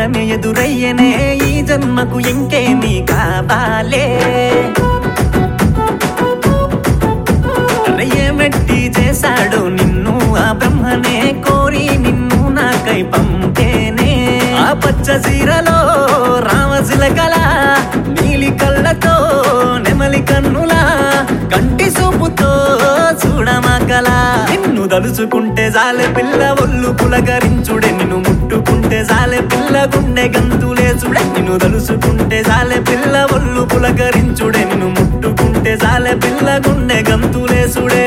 సంకటమే ఎదురయ్యనే ఈ జన్మకు ఇంకేమీ కావాలే మెట్టి చేశాడు నిన్ను ఆ బ్రహ్మనే కోరి నిన్ను నాకై పంపేనే ఆ పచ్చ సీరలో రామశిలకల నీలి కళ్ళతో నెమలి కన్నులా కంటి సూపుతో చూడమగల నిన్ను దలుచుకుంటే జాలె పిల్ల ఒళ్ళు పులకరించుడే నిన్ను ముట్టుకుంటే జాలె పిల్ల గుండె గంతులేసుడే నిన్ను దలుచుకుంటే జాలె పిల్ల ఒళ్ళు పులకరించుడే నిన్ను ముట్టుకుంటే జాలె పిల్ల గుండె గంతులేసుడే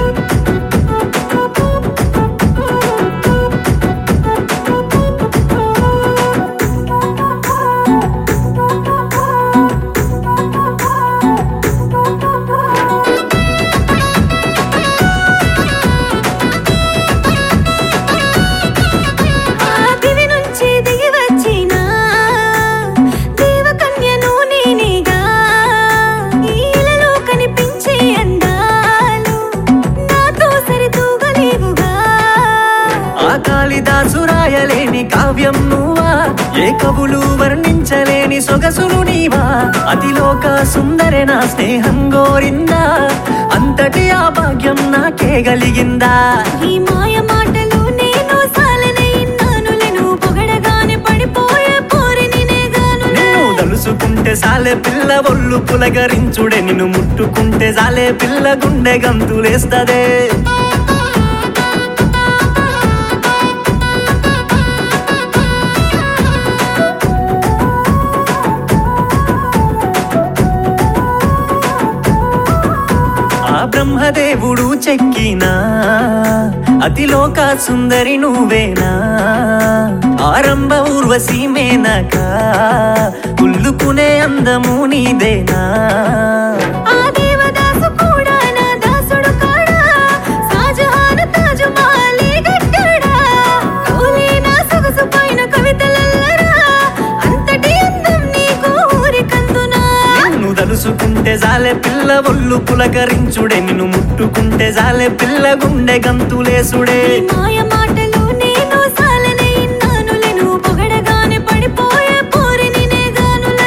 ఆ దివి నుంచి దిగి వచ్చిన దేవకన్యను నేనేగా ఈలలో కనిపించే అందాలు నాతో సరితూగలేవుగా ఆ కాళిదాసు రాయలేని కావ్యం నువ్వా ఏ కవులు వర్ణించలేని సొగసులు నీవా అతిలోక సుందరి నా స్నేహం గోరిందా అంతటి ఆ భాగ్యం నాకే కలిగిందా ఈ మాయ మాటలు నేను సాలనే ఇన్నానులను పొగడగానే పడిపోయే పోరిని నేగాను నిన్ను దలుసుకుంటే సాలే పిల్ల ఒళ్ళు పులగరించుడే నిన్ను ముట్టుకుంటే సాలే పిల్ల గుండె గంతులేస్తదే ఆ బ్రహ్మదేవుడు చెక్కినా అతిలోక సుందరి నువ్వేనా ఆరంభ ఊర్వశి మేనక ఉల్లుకునే అందము నీదేనా ఆ దేవదాసు కూడా నా దాసుడు కాడా షాజహాన్ తాజ్ మహల్ కట్టాడా కోలే నా సొగసు పైన కవితలల్లరా అంతటి అందం నీకు ఊరికందునా నిన్ను దలుసుకుంటే జాలే పిల్ల ఒళ్ళు పులకరించుడే నిన్ను ముట్టుకుంటే జాలే పిల్ల గుండె గంతులేసుడే ఈ మాయ మాటలు నేను సాలనే ఇన్నానులను పొగడగానే పడిపోయే పోరిని నేగానులే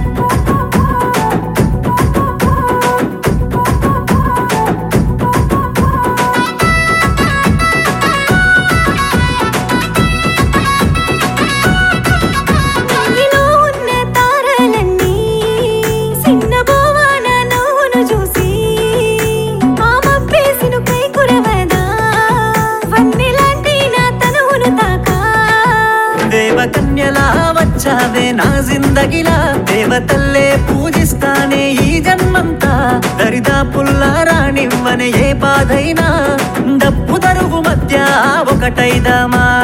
నీలో ఉన్న తారలన్నీ చిన్నబోవాన నవ్వును చూసి ఆ మబ్బేసిను కై కురవదా వన్నెలాంటి నా తనువును తాకా దేవకన్యలా వచ్చావే నా జిందగిలా దేవతల్లే పూజిస్తానే ఈ జన్మంతా దరిదాపుల్లా రానివ్వనే ఏ బాధైనా డప్పు దరువు మధ్య ఒకటైదామా